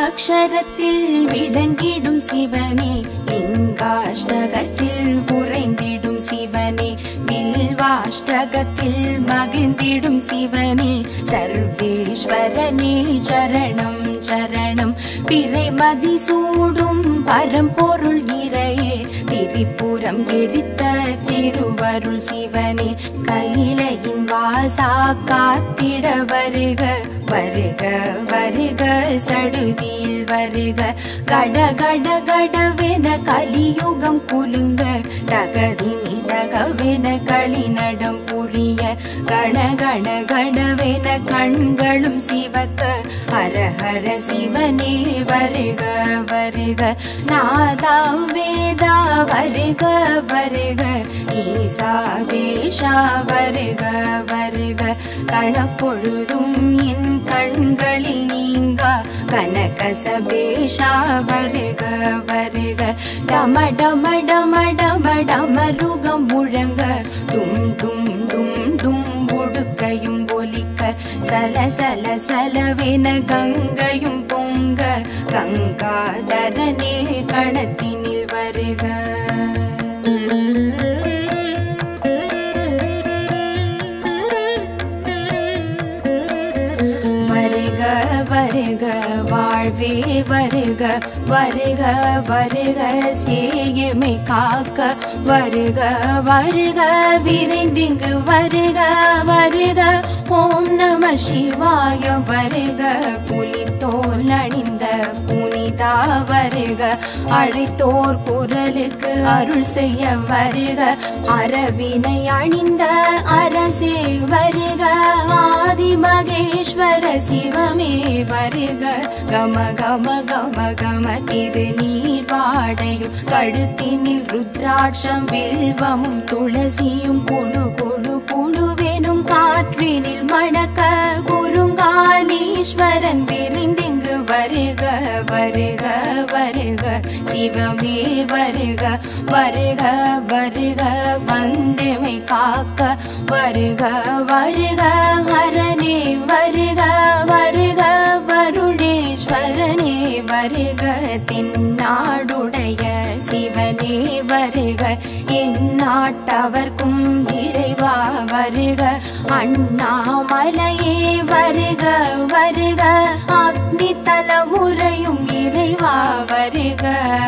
பஞ்சாட்சரத்தில் விளங்கிடும் சிவனே லிங்காஷ்டகத்தில் உறைந்திடும் சிவனே வில்வாஷ்டகத்தில் மகிழ்ந்திடும் சிவனே சர்வேஸ்வரனே சரணம் சரணம் பிறைமதி சூடும் பரம்பொருள் இறையே திரிபுரம் எரித்த திருவருள் சிவனே கையிலையின் வாசா காத்திட வருக வருக வருக சடுதியில் வருக கட கட கடவென கலியுகம் குலுங்க தகதி மிதகவென களிநடம் புரிய கண கண கடவென கண்களும் சிவக்க ஹர ஹர சிவனே வருக வருக நாதா வேதா வருக வருக ஈசா வேஷா வருக வருக கணப்பொழுதும் என் கண்களில் நீங்க கனகசபேஷா வருக வருக டம டம டம டம டமருகம் முழங்க டும் டும் டும் டும் உடுக்கையும் ஒலிக்க சல சல சலவென கங்கையும் பொங்க கங்காதரனே கணத்தினில் வருக வருக வருக வாழ்வே வருக வருக வருக சேயமை காக்க வருக வருக விரைந்திங்கு வருக வருக ஓம் நம சிவாய வருக புலித்தோல் அணிந்த புனிதா வருக அழைத்தோர் குரலுக்கு அருள் செய்ய வருக அரவினை அணிந்த அரசே வருக ஆதி மகேஸ்வர சிவமே வருக கம கம கம கம திரு நீர் வாடையும் கழுத்தினில் ருத்ராட்சம் வில்வமும் துளசியும் குழு குழு குழுவெனும் காற்றினில் மணக்க குறுங்காலீஸ்வரன் விரிந்திங்கு வருக வருக வருக சிவமே வருக வருக வருக வந்தமை காக்க வருக வருக ஹரனே வருக வருக வருணேஸ்வரனே வருக தென்னாடுடைய சிவனே வருக எந்நாட்டவர்க்கும் இறைவா வருக அண்ணாமலையே வருக வருக அக்னி தலைமுறையும் இறைவா வருக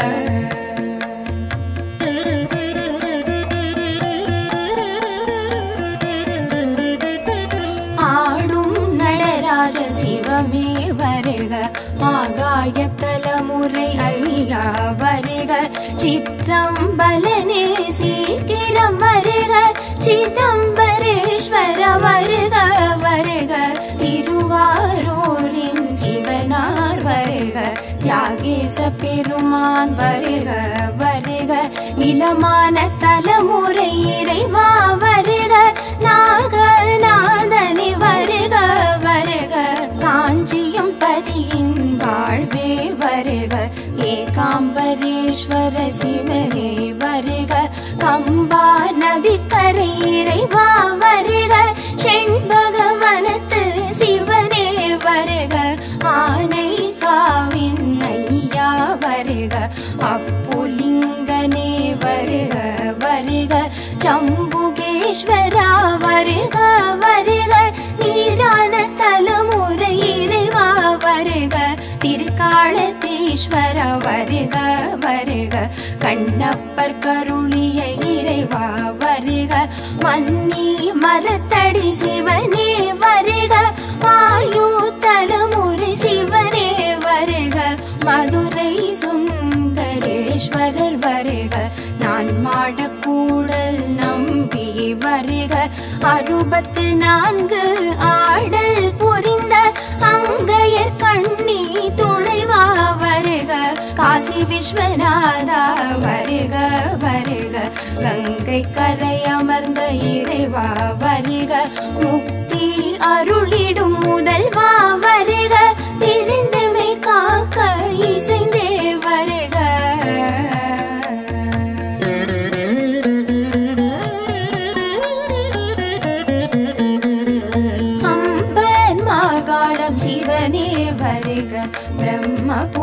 ஆடும் நடராஜ சிவமே வருக ஆகாய தலைமுறை ஐயா வருக சிற்றம்பலனே சீக்கிரம் வருக சிதம்பரேஸ்வர வருக வருக திருவாரூரின் சிவனார் வருக தியாகேச பெருமான் வருக வருக நிலமான தலைமுறை இறைவா வருக நாகநாதனி வருக வருக காஞ்சியம் பதியின் வாழ்வே வருக ஏகாம்பரேஸ்வர சிவனே வருக கம்பா நதிக்கரை இறைவா வருக செண்பகவனத்து சிவனே வருக ஆனை காவின் ஐயா வருக அப்புலிங்கனே வருக வருக சம்புகேஸ்வரா வருக வருக நீரான தலைமுறை இறைவா வருக திருக்காலத்தீஸ்வர வருக வருக கண்ணப்பர் கருளிய இறைவா வருக மன்னி மரத்தடி சிவனே வருக ஆயு தலைமுறை சிவனே வருக மதுரை சுந்தரேஸ்வரர் வருக நான் மாடக்கூடல் நம்பி வருக அறுபத்து நான்கு ஆடல் புரிந்த அங்கையர் கண்ணி துணைவா வருக காசி விஸ்வநாதா வருக வருக கங்கை கரை அமர்ந்த இறைவா வருக முக்தி அருளிடும் முதல்வா வருக பிரிந்துமை காக்க இசைந்தே வருக அம்பன் மாகாணம் சிவனே வருக பிரம்ம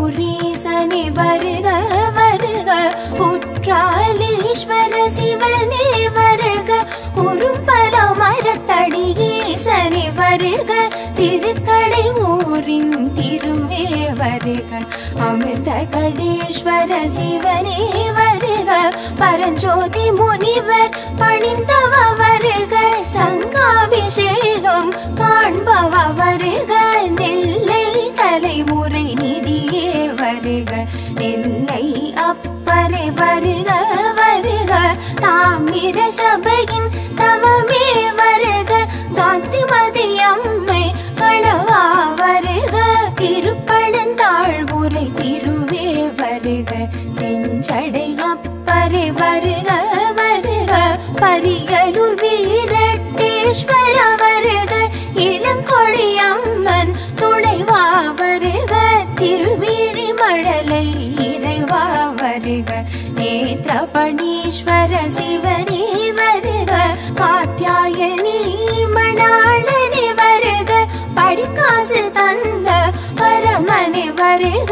ஈஸ்வர சிவனே வருக குறும்பல மரத்தடி ஈசனே வருக திருக்கடை ஊரின் திருவே வருக அமிர்த கடேஸ்வர சிவனே வருக பரஞ்சோதி முனிவர் பணிந்தவ வருக சங்காபிஷேகம் காண்பவ வருக நெல்லை தலைமுறை நிதியே வருக நெல்லை அப்பரை வருக வருக தாமிர சபையின் தவமே வருக காந்திமதி அம்மை கணவா வருக திருப்பழந்தாழ்வுரை திருவே வருக செஞ்சடை அப்பரை வருக வருக பரியலூர் வீரட்டேஸ்வர வருக இளங்கொழி அம்மன் துணைவா வருக திருவிழி மழலை இறைவா வருக நேத்திரபணீஸ்வர சிவனே வருக காத்தியாயனி மணாளனே வருக படிக்காசு தந்த பரமனே வருக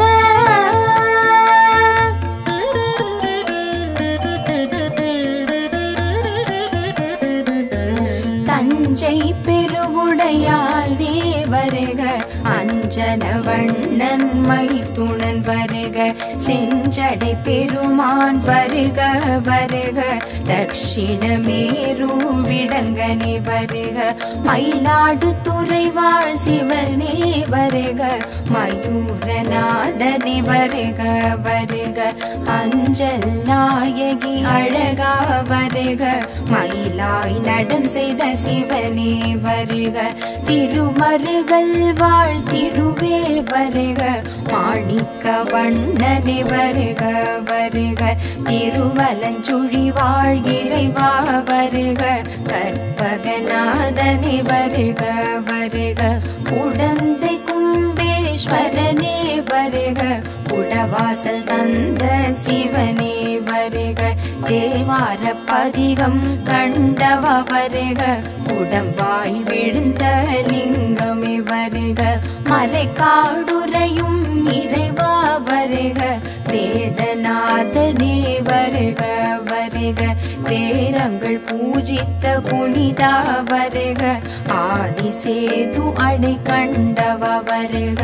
தஞ்சை பெருவுடையானே வருக அஞ்சன வண்ணன் மைத்துணன் வருக செஞ்சடை பெருமான் வருக வருக தட்சிணமேரு விடங்கனே வருக மயிலாடு துறைவாழ் சிவனே வருக மயூரநாதனே வருக வருக அஞ்சல் நாயகி அழகா வருக மயிலாய் நடம் செய்த சிவனே வருக திருமருகல் வாழ் திருவே வருக மாணிக்க வண்ணனே வருக வருக திருவலஞ்சுழி வாழ் இறைவா வருக கற்பகநாதனே வருக வருக உடந்தை கும்பேஸ்வரனே வருக உடவாசல் தந்த சிவனே வருக தேவார பதிகம் கண்டவ வருக உடம்பாய் விழுந்த லிங்கமே வருக மலைக்காடுரையும் இறைவா வருக வேதநாதனே வருக வருக வேரங்கள் பூஜித்த புனிதா வருக ஆதிசேது அடை கண்டவ வருக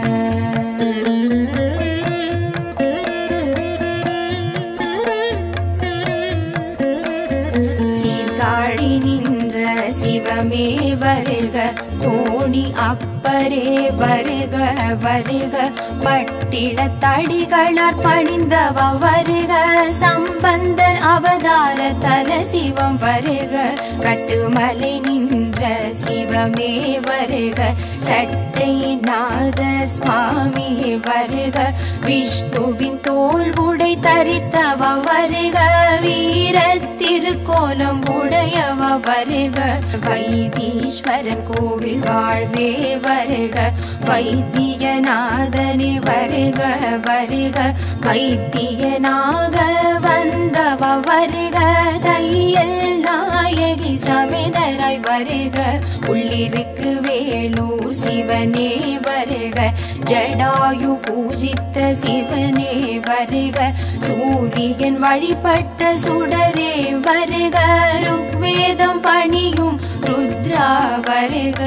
சீர்காழி நின்ற சிவமே வருக தோணி அப்பரே வருக வருக பட்டிட தடிகளார் பணிந்தவ வருக சம்பந்தர் அவதார தல சிவம் வருக கட்டுமலை நின்ற சிவமே வருக சட்டை நாத சுவாமி வருக விஷ்ணுவின் தோல் உடை தரித்தவ வருக வீர திருக்கோலம் உடையவ வருக வைத்தீஸ்வரன் கோவில் வாழ்வே வருக வைத்தியநாதனே வருக வருக வைத்தியனாக வந்தவ வருக தையல் நாயகி சமேதராய் வருக உள்ளிருக்கு வேலூர் சிவனே வருக ஜடாயு பூஜித்த சிவனே வருக சூரியன் வழிபட்ட சுடரே வருக ருக்வேதம் பணியும் ருத்ரா வருக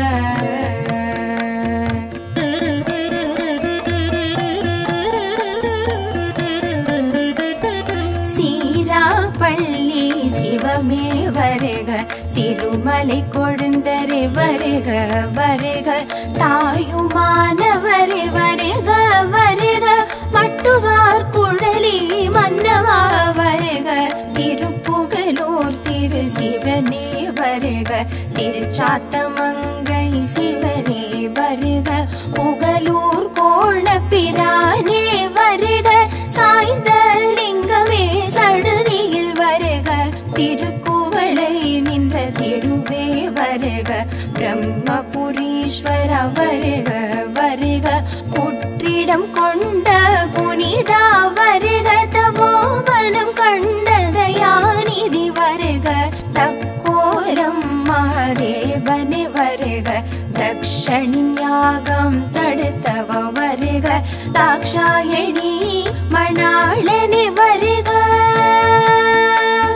சீராப்பள்ளி சிவமே வருக திருமலை கொழுந்தரே வருக வருக தாயுமானவரே வருக வருக மட்டுவார் குழலி மன்னவா வருக திருப்புகலூர் திரு சிவனே வருக திருச்சாத்தமங்கை சிவனே வருக புகலூர் கோண பிரானே வருக சாய்ந்த லிங்கமே சடுதியில் வருக திருக்குவளை நின்ற திருவே வருக பிரம்மபுரீஸ்வர வருக வருக புற்றிடம் கொண்ட புனிதா வருக தபோவனம் கண்ட தயாநிதி வருக தக்கோரம் மாதேவனே வருக தக்ஷணின் யாகம் தடுத்தவ வருக தாக்ஷாயணி மணாளனே வருக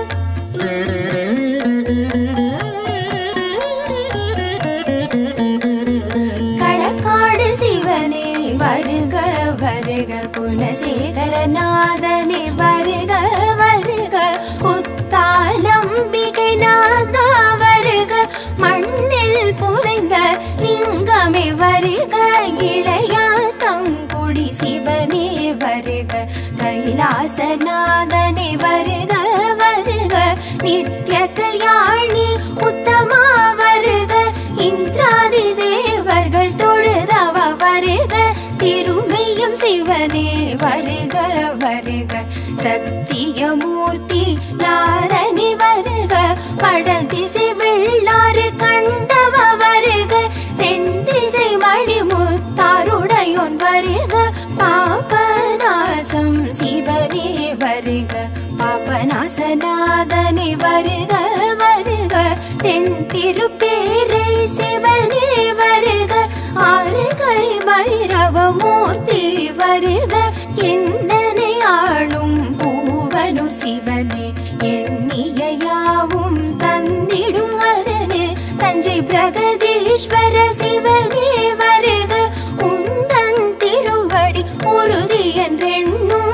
நித்ய கல்யாணி உத்தமா வருக இந்திராதி தேவர்கள் தொழுதவ வருக திருமையும் சிவனே வருக வருக சத்தியமூர்த்தி நாரணி வருக படதிசை வெள்ளாறு கண்டவ வருக தென்திசை மணிமுத்தாருடையோன் வருக பாபநாசம் சிவனே வருக பாபநாசநாதனே வருக வருக தென் திருப்பேரை சிவனே வருக ஆறுகை பைரவமூர்த்தி வருக எந்தனை ஆளும் பூவனும் சிவனே எண்ணிய யாவும் தந்திடும் அரனே தஞ்சை பிரகதீஸ்வர சிவனே வருக உந்தன் திருவடி உறுதி என்றெண்ணும்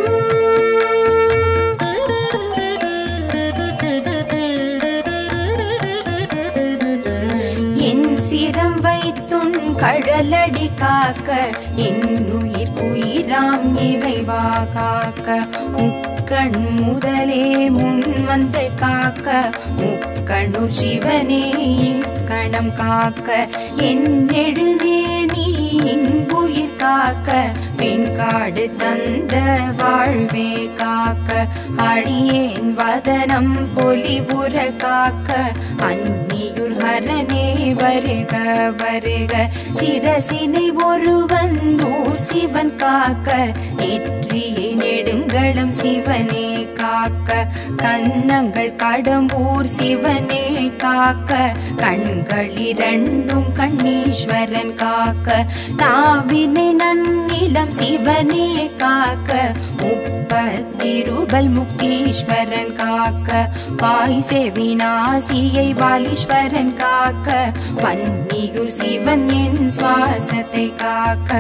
என் சிரம் வைத்துன் கழலடி காக்க என் உயிர் உயிராம் இறைவா காக்க முக்கண் முதலே முன் வந்து காக்க முக்கணு சிவனே கணம் காக்க என் எழுவே நீ இன்புயிர் காக்க பெண்காடு தந்த வாழ்வே காக்க அடியேன் வதனம் பொலிபுற காக்க அந்நியுர் ஹரனே வருக வருக சிரசினை ஒருவன் ஊர் சிவன் காக்க நெற்றியை நெடுங்களம் சிவனே காக்க கன்னங்கள் கடம்பூர் சிவனே காக்க கண்கள் இரண்டும் கண்ணீஸ்வரன் காக்க நாவினை நன்னிலம் சிவனே காக்க முப்பத்திருபல் முக்தீஸ்வரன் காக்க வாய் செவிநாசியை வாலீஸ்வரன் காக்க வன்னியூர் சிவன் என் சுவாசத்தை காக்க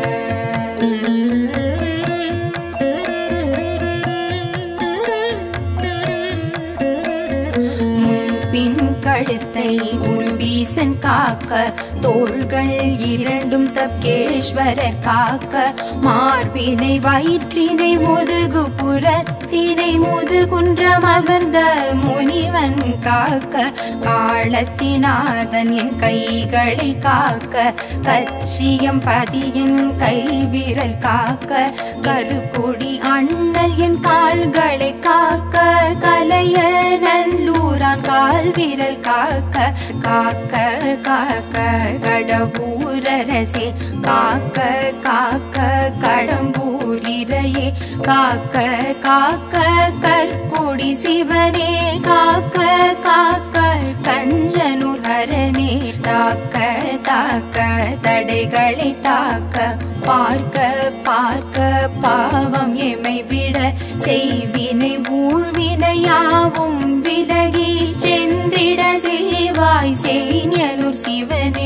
முன்பின் கழுத்தை உருவீசன் காக்க தோள்கள் இரண்டும் தப்கேஸ்வரர் காக்க மார்பினை வயிற்றினை முதுகு புறத்தினை முதுகுன்றம் அமர்ந்த முனிவன் காக்க காலத்தினாதன் என் கைகளை காக்க கச்சியம் பதியின் கைவிரல் காக்க கருக்கொடி அண்ணல் என் கால்களை காக்க கலைய நல்லூரான் கால் விரல் காக்க காக்க காக்க கடம்பூரரசே காக்க காக்க கடம்பூர் இறையே காக்க காக்க கற்கொடி சிவனே காக்க காக்க கஞ்சனூர் ஹரனே தாக்க தாக்க தடைகளை தாக்க பார்க்க பார்க்க பாவம் எமை விட செய்வினை ஊழ்வினையாவும் விலகி சென்றிட சேவாய் செய்ஞலூர் சிவனே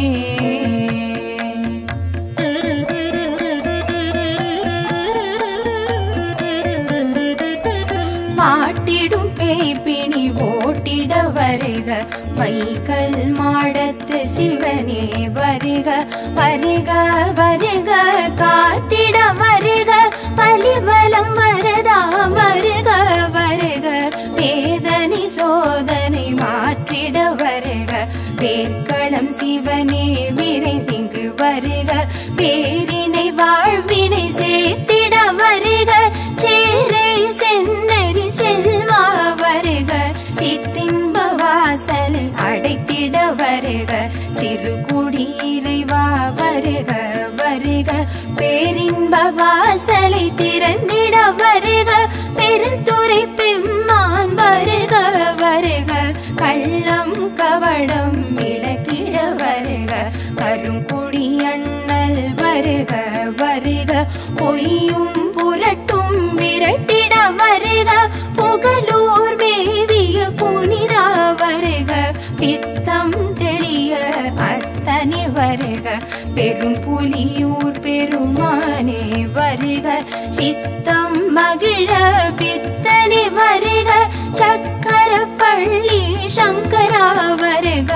பாட்டிடும் பேய்பிணி ஓட்டிட வருக வைகல் மாடத்து சிவனே வருக வருக வருக காத்திட வருக பலிபலம் வரதா வருக வருக வேதனை சோதனை மாற்றிட வருக வேர்க்களம் சிவனே விரைந்திங்கு வருக பேரினை வாழ்வினை சேர்த்திட வருக சேரை சென்னறி செல்வா வருக சிற்றின்ப வாசல் அடைத்திட வருக சிறுகுடி இறைவா வருக வருக பேரின்ப வாசலை திறந்திட வருக பெருந்துரை பெம்மான் வருக வருக கள்ளம் கவடம் விலக்கிட வருக கருங்குடி அண்ணல் வருக வருக பொய்யும் புரட்டும் விரட்டிட வருக புகழூர் மேவிய புனிதா வருக பித்தம் தெளிய அத்தனை வருக பெரும் புலியூர் பெருமானே வருக சித்தம் மகிழ பித்தனை வருக சக்கர பள்ளி சங்கரா வருக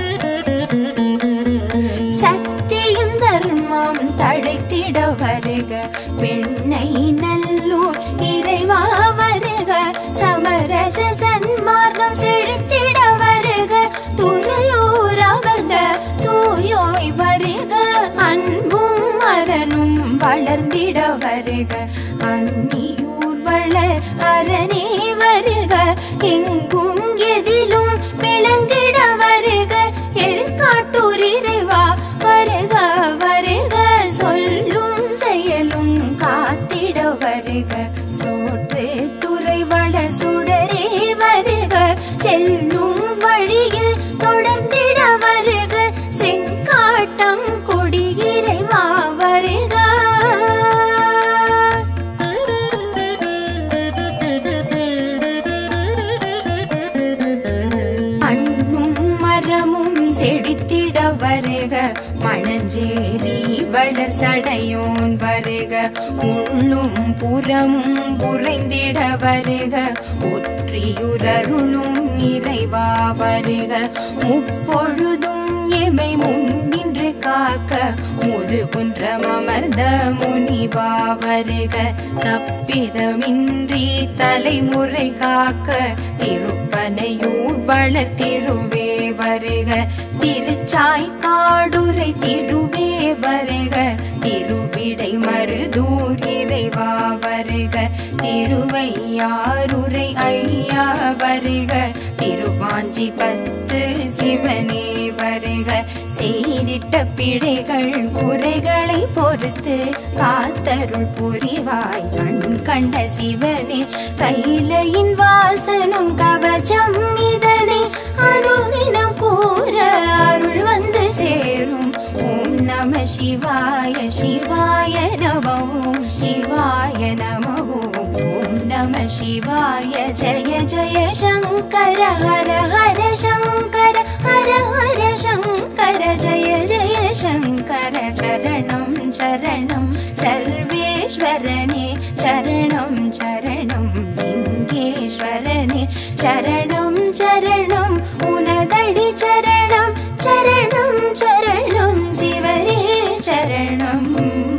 சத்தியம் தர்மம் தழைத்திட வருக பெண்ணை நல்லூர் இறைவா வருக சமரச சன்மார்க்கம் செழித்திட வருக துறையூர் அமர்ந்த தூயோய் வருக அன்பும் மரனும் வளர்ந்திட வருக அந்நியூர் வளர் அரணே வருக எங்கும் எதிலும் விளங்கிட வருக எருக்காட்டூர் இறைவா வருக வருக சொல்லும் செயலும் காத்திட வருக சோற்று துறை வள சுடரே வருக செல்லும் வழியில் தொடர்ந்திட வருக செங்காட்டம் கொடி இறைவா வருக அண்ணும் மரமும் செடித்திட வருக மணஞ்சேரி வளர் சடையோன் வருக உள்ளும் புறமும் புரைந்திட வருக ஒற்றியுரருளும் இறைவா வருக முப்பொழுதும் எமை முன்னின்று காக்க முதுகுன்றம் அமர்ந்த முனிவா வருக தப்பிதமின்றி தலைமுறை காக்க திருப்பனையூர் வளர் திருவே வருக திருச்சாய் காடுரை திருவே வருக திருவிடை மருதூர் இறைவா வருக திருவையாறுரை ஐயா வருக திருவாஞ்சி பத்து சிவனே வருக செய்திட்ட பிழைகள் குறைகளை பொறுத்து காத்தருள் புரிவாய் கண் கண்ட சிவனே கைலையின் வாசனும் கவச்சம் இதனை அருதினம் கூற அருள் வந்து சேரும் ஓம் நம சிவாய சிவாய நம ஓம் சிவாய நம ஓம் ஓம் நம சிவாய ஜய ஜய சங்கர ஹர ஹர சங்கர ஹர ஹர சங்கர ஜய ஜய சங்கர சரணம் சரணம் சர்வேஸ்வரனே சரணம் சரணம் லிங்கேஸ்வரனே சரணம் சரணம் உனதடி சரணம் சரணம் சரணம் சிவரே சரணம்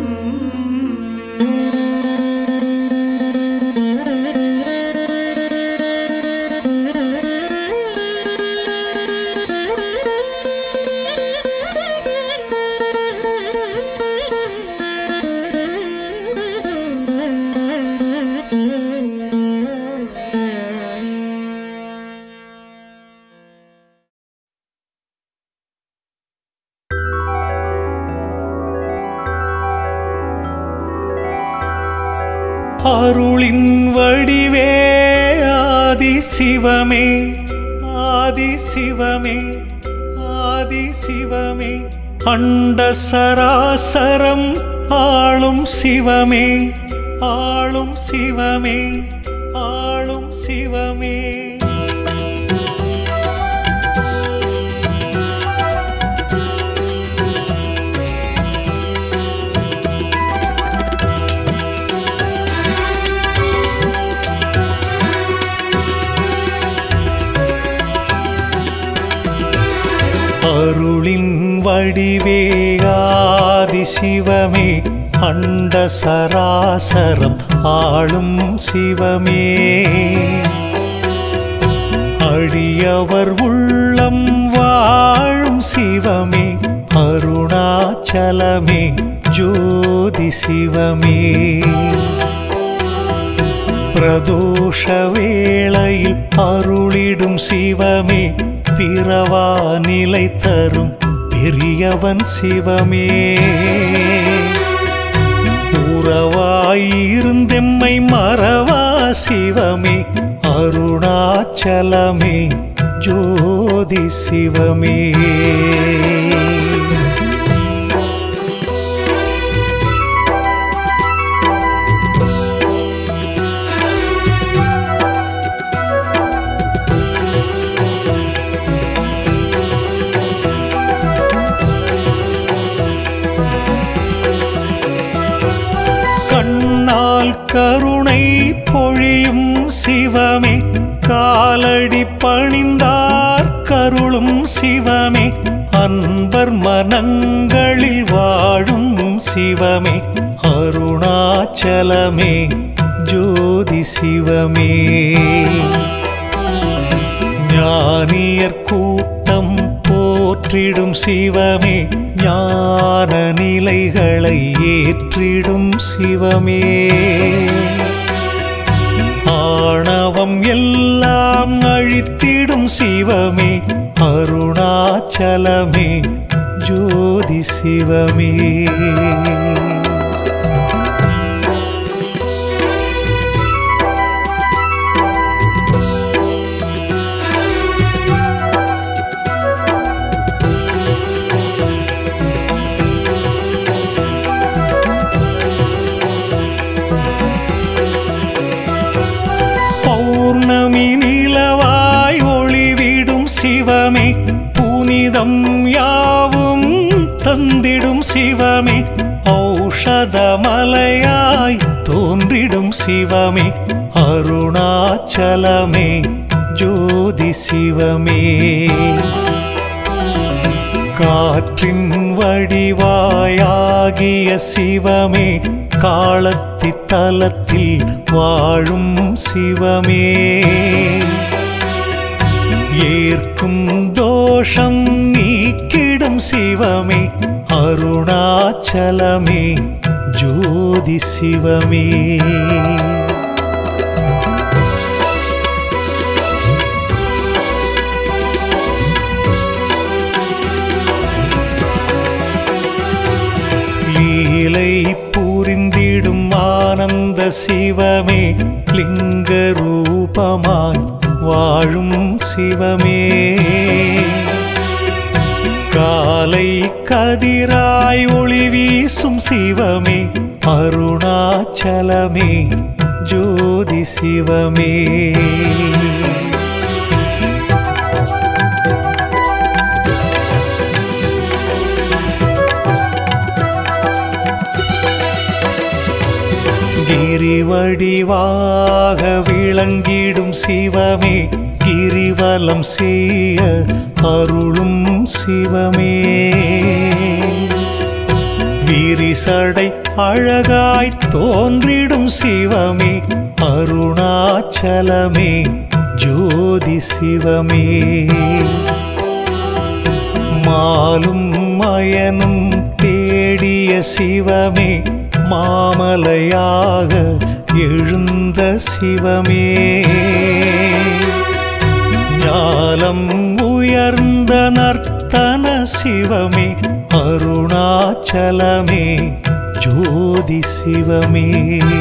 அருளின் வடிவே ஆதி சிவமே ஆதி சிவமே ஆதி சிவமே அண்ட சராசரம் ஆளும் சிவமே ஆளும் சிவமே ஆளும் சிவமே அருளின் வடிவே ஆதி சிவமே அண்ட சராசரம் ஆளும் சிவமே அடியவர் உள்ளம் வாழும் சிவமே அருணாச்சலமே ஜோதி சிவமே பிரதோஷ வேளையில் அருளிடும் சிவமே பிறவா நிலை தரும் பெரியவன் சிவமே உறவாயிருந்தெம்மை மறவா சிவமே அருணாச்சலமே ஜோதி சிவமே கண்ணால் கருணை பொழியும் சிவமே காலடி பணிந்தார் கருளும் சிவமே அன்பர் மனங்களில் வாழும் சிவமே அருணாச்சலமே ஜோதி சிவமே ஞானியர் கூட்டம் போற்றிடும் சிவமே ஞான நிலைகளை ஏற்றிடும் சிவமே ஆணவம் எல்லாம் அழித்திடும் சிவமே அருணாச்சலமே ஜோதி சிவமே பௌர்ணமி நிலவாய் ஒளிவிடும் சிவமே புனிதம் யாவும் தந்திடும் சிவமே ஔஷதமலையாய் தோன்றிடும் சிவமே அருணாச்சலமே ஜோதி சிவமே காற்றின் வடிவாயாகிய சிவமே காலத்தி தலத்தில் வாழும் சிவமே ஏற்கும் தோஷம் நீக்கிடும் சிவமே அருணாச்சலமே ஜோதி சிவமே லீலை புரிந்திடும் ஆனந்த சிவமே லிங்க ரூபமாய் வாழும் சிவமே காலை கதிராய் ஒளி வீசும் சிவமே அருணாச்சலமே ஜோதி சிவமே கிரிவடிவாக விளங்கிடும் சிவமே கிரிவலம் செய்ய அருளும் சிவமே விரிசடை அழகாய் தோன்றிடும் சிவமே அருணாச்சலமே ஜோதி சிவமே மாலும் மயனும் தேடிய சிவமே மாமலையாக எழுந்த சிவமே ஞாலம் உயர்ந்த நர்த்தன சிவமே அருணாச்சலமே ஜோதி சிவமே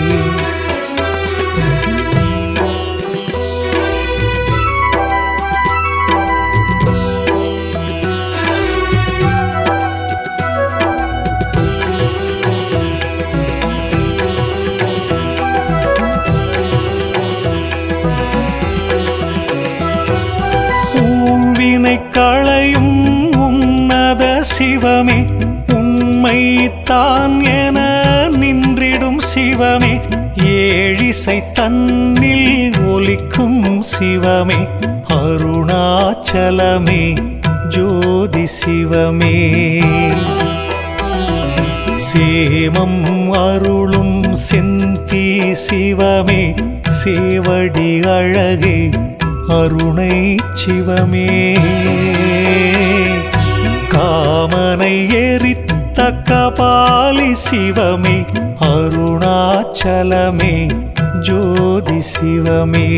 ஊழ்வினை களையும் உன்னத சிவமே உண்மை தான் என நின்றிடும் சிவமே ஏழிசை தன்னில் ஒலிக்கும் சிவமே அருணாச்சலமே ஜோதி சிவமே சேமம் அருளும் செந்தி சிவமே சேவடி அழகே அருணை சிவமே காமனை எரித்த கபாலி சிவமே அருணாச்சலமே ஜோதி சிவமே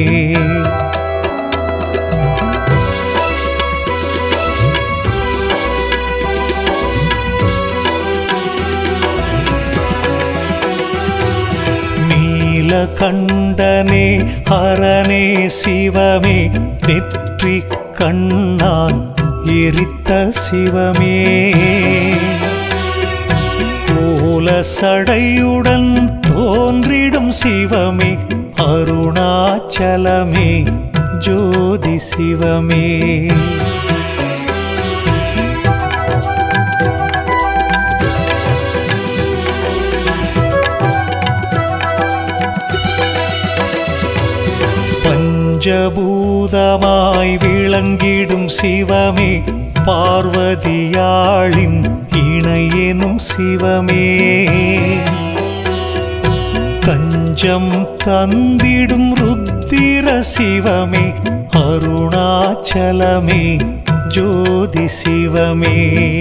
நீலகண்டனே ஹரனே சிவமே நெற்றி கண்ணான் எரித்த சிவமே கோல சடையுடன் தோன்றிடும் சிவமே அருணாச்சலமே ஜோதி சிவமே பஞ்சபூதமாய் விளங்கிடும் சிவமே பார்வதியாளின் இணையெனும் சிவமே தஞ்சம் தந்திடும் ருத்திர சிவமே அருணாச்சலமே ஜோதி சிவமே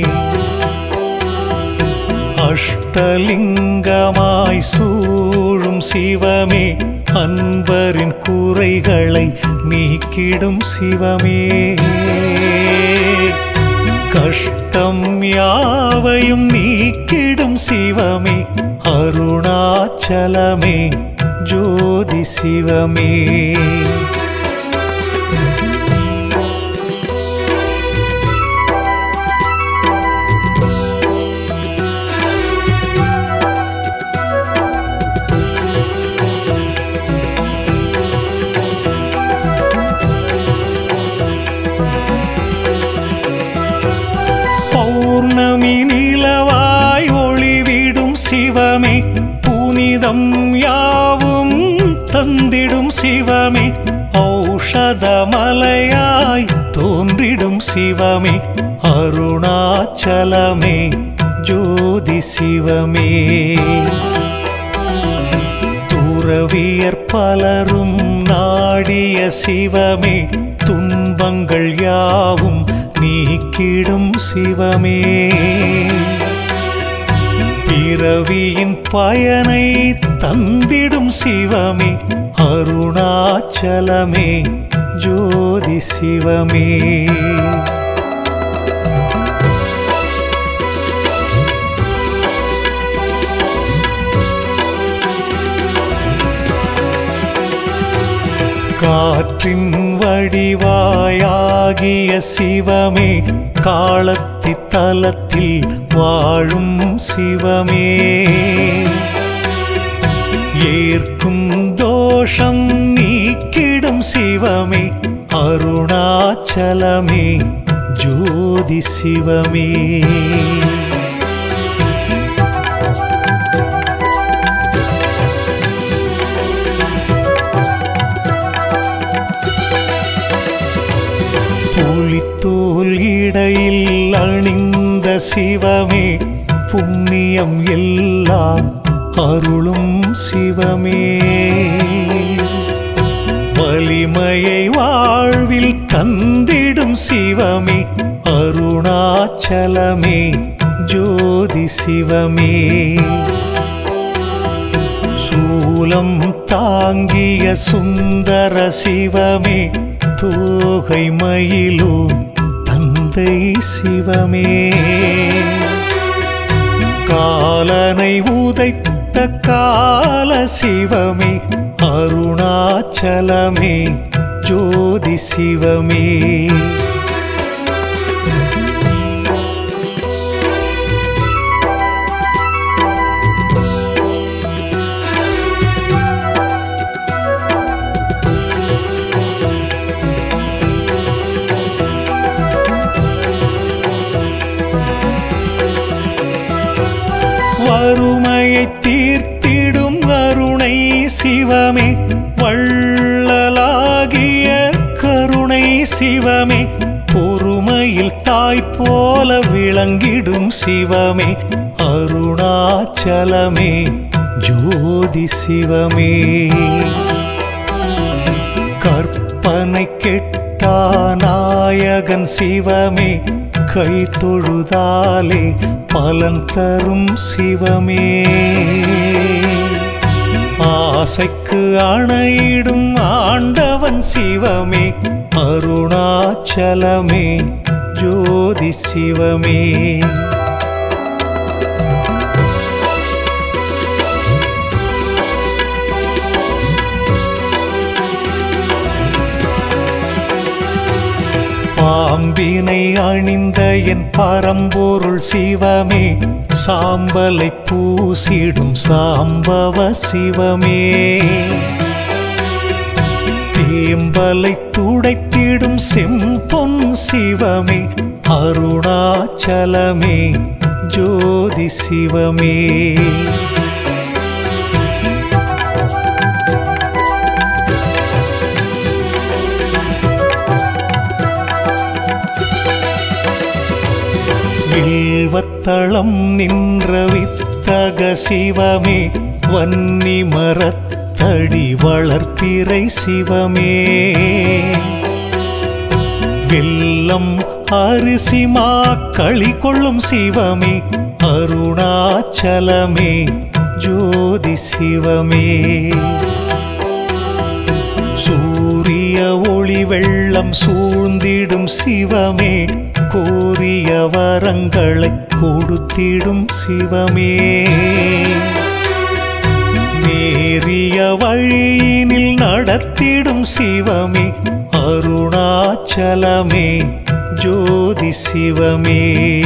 அஷ்டலிங்கமாய் சூழும் சிவமே அன்பரின் குறைகளை நீக்கிடும் சிவமே கஷ்டம் யாவையும் நீக்கிடும் சிவமே அருணாச்சலமே ஜோதி சிவமே பௌர்ணமி நிலவாய் ஒளிவிடும் சிவமே புனிதம் யாவும் தந்திடும் சிவமே ஔஷதமலையாய் தோன்றிடும் சிவமே அருணாச்சலமே ஜோதி சிவமே துறவியர் பலரும் நாடிய சிவமே துன்பங்கள் யாவும் நீக்கிடும் சிவமே பிறவியின் பயனை தந்திடும் சிவமே அருணாச்சலமே ஜோதி சிவமே காற்றின் வடிவாயாகிய சிவமே காலத்தி தலத்தில் வாழும் சிவமே ஏற்கும் தோஷம் நீக்கிடும் சிவமே அருணாச்சலமே ஜோதி சிவமே புலித்தோல் இடையில் அணிந்த சிவமே புண்ணியம் எல்லாம் அருளும் சிவமே வலிமையை வாழ்வில் தந்திடும் சிவமே அருணாச்சலமே ஜோதி சிவமே சூலம் தாங்கிய சுந்தர சிவமே தோகை மயிலும் தந்தை சிவமே காலனை உதைத்த கால சிவமே அருணாச்சலமே ஜோதி சிவமே வறுமையை தீர்த்திடும் கருணை சிவமே வள்ளலாகிய கருணை சிவமே பொறுமையில் தாய் போல விளங்கிடும் சிவமே அருணாச்சலமே ஜோதி சிவமே கற்பனை கெட்டா நாயகன் சிவமே கை தொழுதாலே பலன் தரும் சிவமே ஆசைக்கு அணையிடும் ஆண்டவன் சிவமே அருணாச்சலமே ஜோதி சிவமே பாம்பினை அணிந்த என் பரம்பொருள் சிவமே சாம்பலை பூசிடும் சாம்பவ சிவமே தேம்பலை துடைத்திடும் செம்பொன் சிவமே அருணாச்சலமே ஜோதி சிவமே வில்வத்தளம் நின்ற வித்தக சிவமே வன்னி மரத்தடி வளர்த்திரை சிவமே வெல்லம் அரிசி மாக்களி கொள்ளும் சிவமே அருணாச்சலமே ஜோதி சிவமே சூரிய ஒளி வெள்ளம் சூழ்ந்திடும் சிவமே கோரிய வரங்களை கொடுத்திடும் சிவமே நேரிய வழியினில் நடத்திடும் சிவமே அருணாச்சலமே ஜோதி சிவமே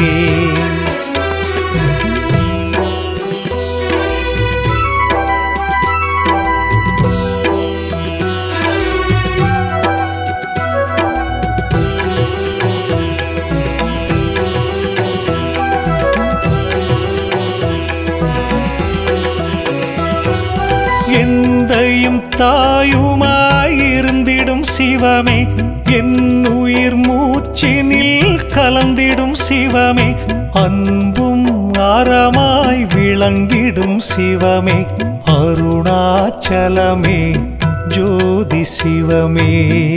எந்தையும் தாயுமாயிருந்திடும் சிவமே என் உயிர் மூச்சினில் கலந்திடும் சிவமே அன்பும் அறமாய் விளங்கிடும் சிவமே அருணாச்சலமே ஜோதி சிவமே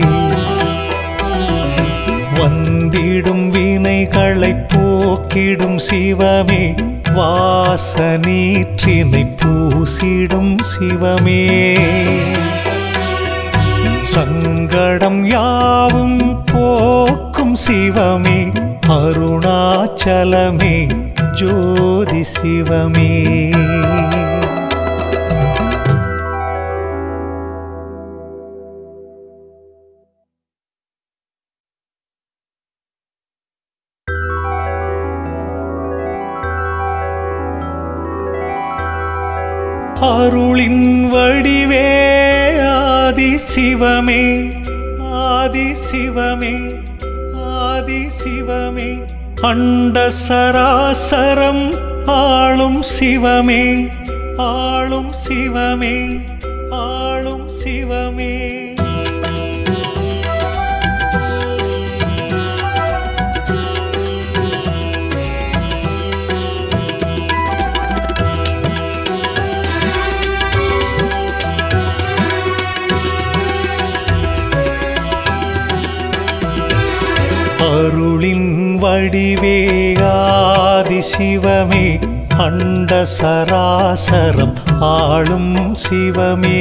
வந்திடும் வினைகளை போக்கிடும் சிவமே வாசனீற்றினை பூசிடும் சிவமே சங்கடம் யாவும் போக்கும் சிவமே அருணாச்சலமே ஜோதி சிவமே அருளின் வடிவே ஆதி சிவமே ஆதி சிவமே ஆதி சிவமே அண்ட சராசரம் ஆளும் சிவமே ஆளும் சிவமே ஆளும் சிவமே அருளின் வடிவே ஆதி சிவமே அண்ட சராசரம் ஆளும் சிவமே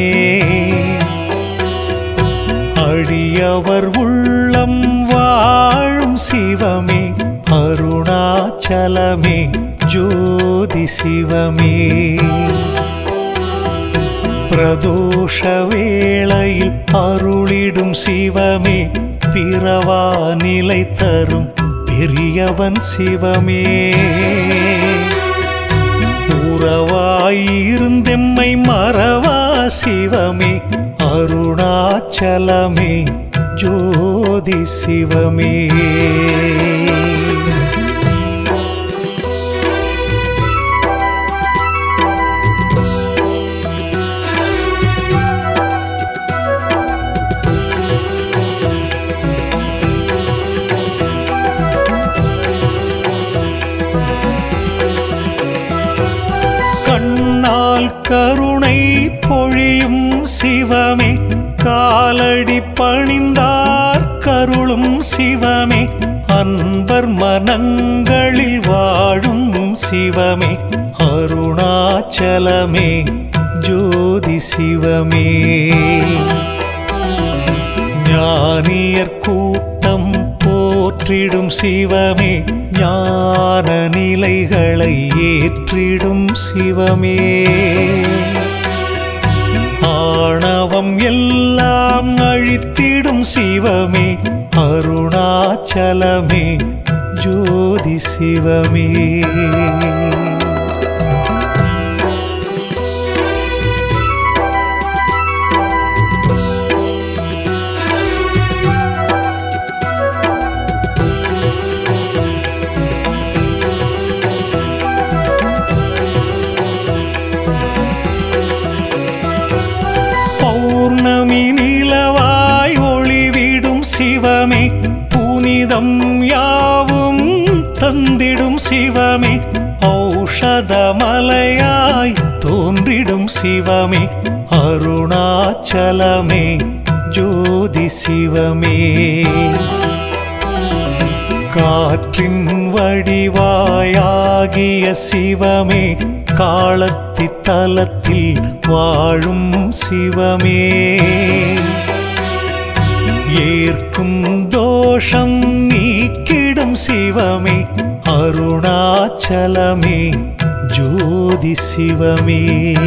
அடியவர் உள்ளம் வாழும் சிவமே அருணாச்சலமே ஜோதி சிவமே பிரதோஷ வேளையில் அருளிடும் சிவமே பிறவா நிலை தரும் பெரியவன் சிவமே உறவாயிருந்தெம்மை மறவா சிவமே அருணாச்சலமே ஜோதி சிவமே கண்ணால் கருணை பொழியும் சிவமே காலடி பணிந்தார் கருளும் சிவமே அன்பர் மனங்களில் வாழும் சிவமே அருணாச்சலமே ஜோதி சிவமே ஞானியர் கூட்டம் போற்றிடும் சிவமே ஞான நிலைகளை ஏற்றிடும் சிவமே ஆணவம் எல்லாம் அழித்திடும் சிவமே அருணாச்சலமே ஜோதி சிவமே பௌர்ணமி நிலவாய் ஒளிவிடும் சிவமே புனிதம் யாவும் தந்திடும் சிவமே சிவமே அருணாச்சலமே ஜோதி சிவமே காற்றின் வடிவாயாகிய சிவமே காலத்தி தலத்தில் வாழும் சிவமே ஏற்கும் தோஷம் நீக்கிடும் சிவமே அருணாச்சலமே ஜோதி சிவமே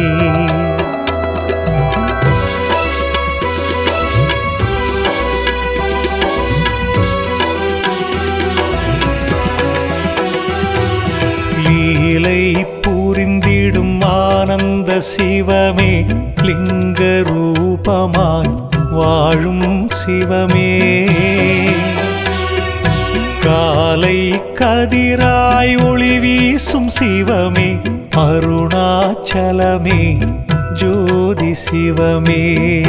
லீலை புரிந்திடும் ஆனந்த சிவமே லிங்க ரூபமாய் வாழும் சிவமே காலை கதிராய் ஒளி வீசும் சிவமே அருணாச்சலமே ஜோதி சிவமே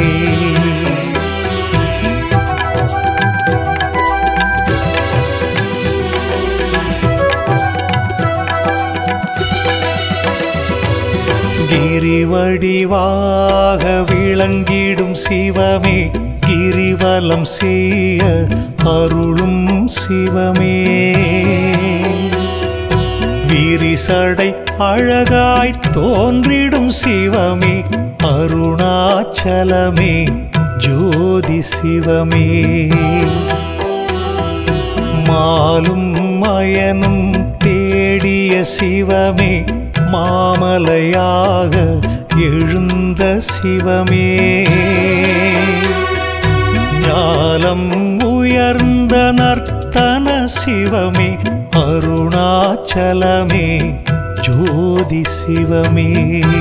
கிரிவடிவாக விளங்கிடும் சிவமே கிரிவலம் செய்ய அருளும் சிவமே விரிசடை அழகாய் தோன்றிடும் சிவமே அருணாச்சலமே ஜோதி சிவமே மாலும் மயனும் தேடிய சிவமே மாமலையாக எழுந்த சிவமே ஞாலம் உயர்ந்த நர்த்தன சிவமே அருணாச்சலமே ஜோதி சிவமே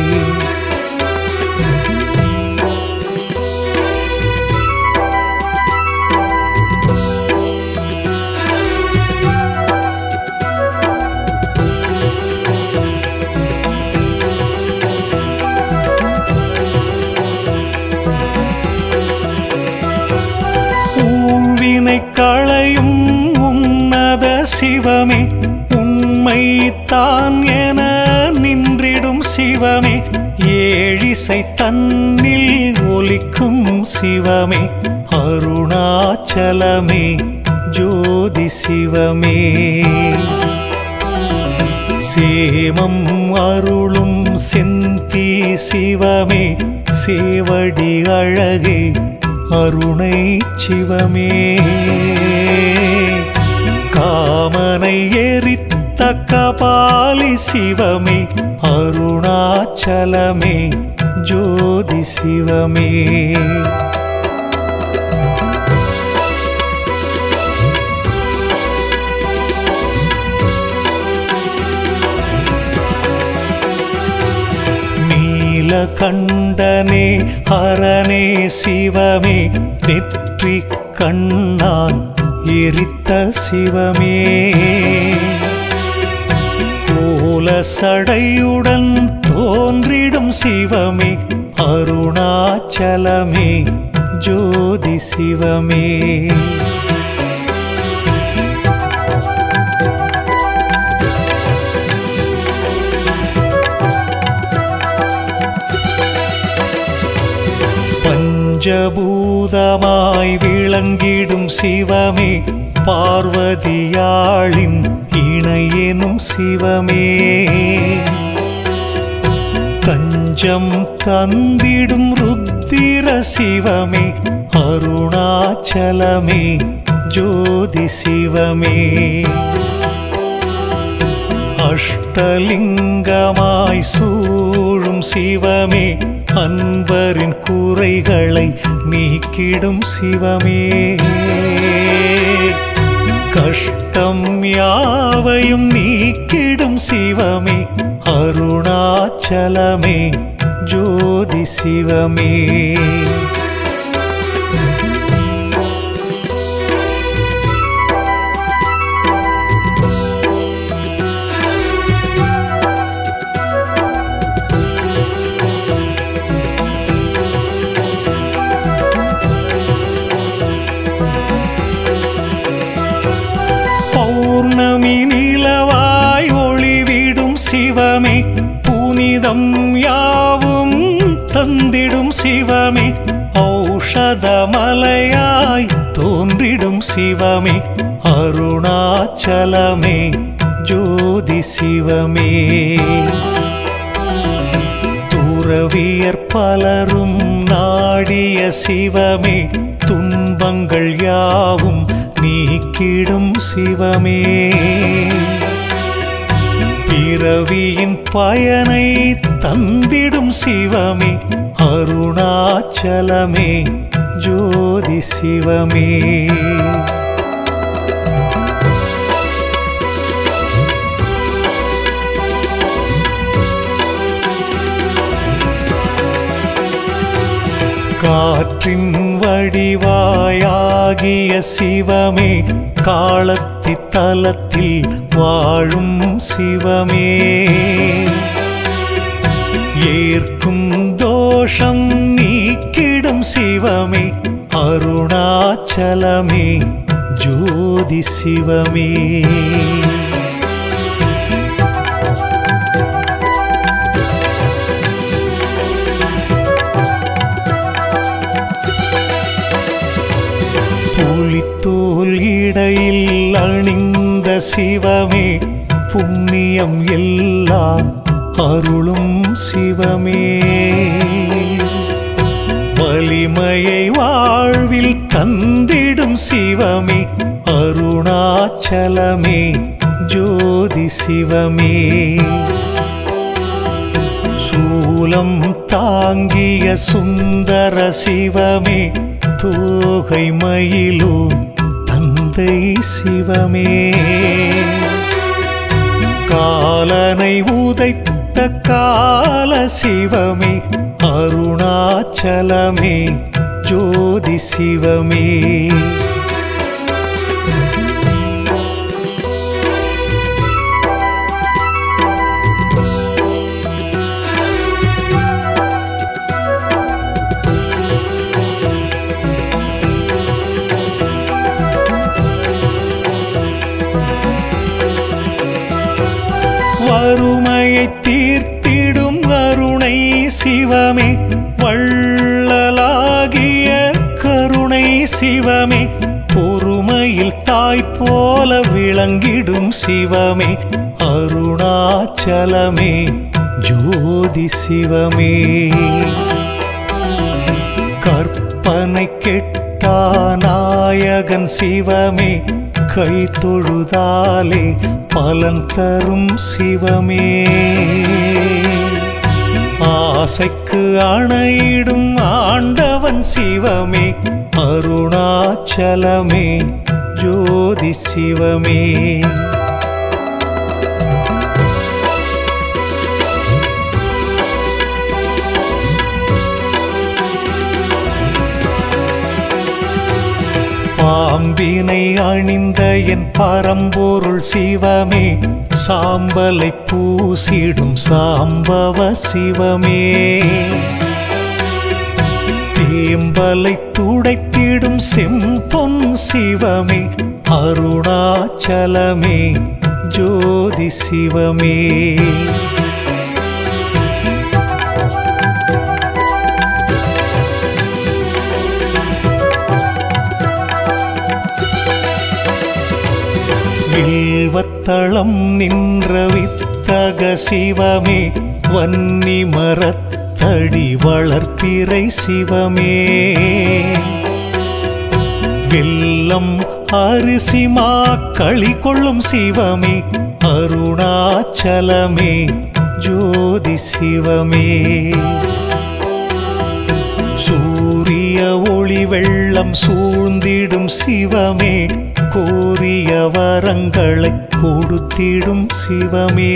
ஊழ்வினை களையும் உன்னத சிவமே உண்மை தான் என நின்றிடும் சிவமே ஏழிசை தன்னில் ஒலிக்கும் சிவமே அருணாச்சலமே ஜோதி சிவமே சேமம் அருளும் செந்தி சிவமே சேவடி அழகே அருணை சிவமே காமனை எரித்த கபாலி சிவமே அருணாச்சலமே ஜோதி சிவமே நீலகண்டனே ஹரனே சிவமே நெற்றி கண்ணான் எரித்த சிவமே கோல சடையுடன் தோன்றிடும் சிவமே அருணாச்சலமே ஜோதி சிவமே பஞ்சபூதமாய் விளங்கிடும் சிவமே பார்வதியாளின் இணையெனும் சிவமே தஞ்சம் தந்திடும் ருத்திர சிவமே அருணாச்சலமே ஜோதி சிவமே அஷ்டலிங்கமாய் சூழும் சிவமே அன்பரின் குறைகளை நீக்கிடும் சிவமே கஷ்டம் யாவையும் நீக்கிடும் சிவமே அருணாச்சலமே ஜோதி சிவமே பௌர்ணமி நிலவாய் ஒளிவிடும் சிவமே புனிதம் யாவும் தந்திடும் சிவமே ஔஷதமலையாய் தோன்றிடும் சிவமே அருணாச்சலமே ஜோதி சிவமே துறவியர் பலரும் நாடிய சிவமே துன்பங்கள் யாவும் நீக்கிடும் சிவமே பிறவியின் பயனை தந்திடும் சிவமே அருணாச்சலமே ஜோதி சிவமே காற்றின் வடிவாயாகிய சிவமே காலத்தி தலத்தில் வாழும் சிவமே ஏற்கும் தோஷம் நீக்கிடும் சிவமே அருணாச்சலமே ஜோதி சிவமே புலித்தோல் இடையில் அணிந்த சிவமே புண்ணியம் எல்லாம் அருளும் சிவமே வலிமையை வாழ்வில் தந்திடும் சிவமே அருணாச்சலமே ஜோதி சிவமே சூலம் தாங்கிய சுந்தர சிவமே தோகை மயிலும் தந்தை சிவமே காலனை உதைத்த கால சிவமே அருணாச்சலமே ஜோதி சிவமே வறுமையை தீர்த்திடும் அருணை சிவமே வள்ளலாகிய கருணை சிவமே பொறுமையில் தாய் போல விளங்கிடும் சிவமே அருணாச்சலமே ஜோதி சிவமே கற்பனை கெட்டா நாயகன் சிவமே கை தொழுதாலே பலன் தரும் சிவமே ஆசைக்கு அணையிடும் ஆண்டவன் சிவமே அருணாச்சலமே ஜோதி சிவமே பாம்பினை அணிந்த என் பரம்பொருள் சிவமே சாம்பலை பூசிடும் சாம்பவ சிவமே தேம்பலை துடைத்திடும் செம்பொன் சிவமே அருணாச்சலமே ஜோதி சிவமே வில்வத்தளம் நின்ற வித்தக சிவமே வன்னி மரத்தடி வளர்ப்பிறை சிவமே வெல்லம் அரிசி மாக்களி கொள்ளும் சிவமே அருணாச்சலமே ஜோதி சிவமே சூரிய ஒளி வெள்ளம் சூழ்ந்திடும் சிவமே கோரிய வரங்களை கொடுத்திடும் சிவமே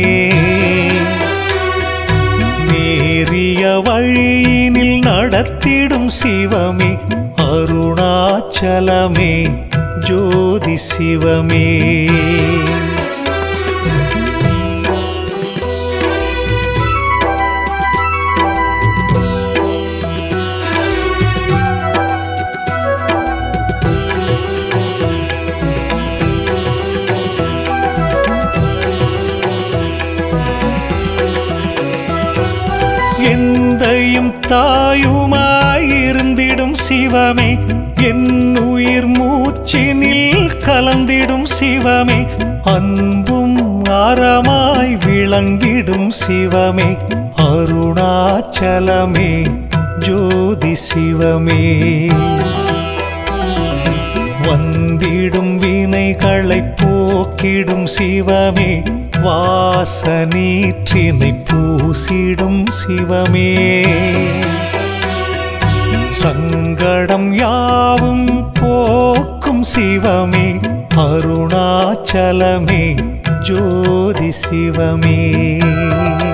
நேரிய வழியினில் நடத்திடும் சிவமே அருணாச்சலமே ஜோதி சிவமே எந்தையும் தாயும் அன்புமாயிருந்திடும் சிவமே என் உயிர் மூச்சினில் கலந்திடும் சிவமே அன்பும் அறமாய் விளங்கிடும் சிவமே அருணாச்சலமே ஜோதி சிவமே வந்திடும் வினைகளை போக்கிடும் சிவமே வாசநீற்றினை பூசிடும் சிவமே சங்கடம் யாவும் போக்கும் சிவமே அருணாச்சலமே ஜோதி சிவமே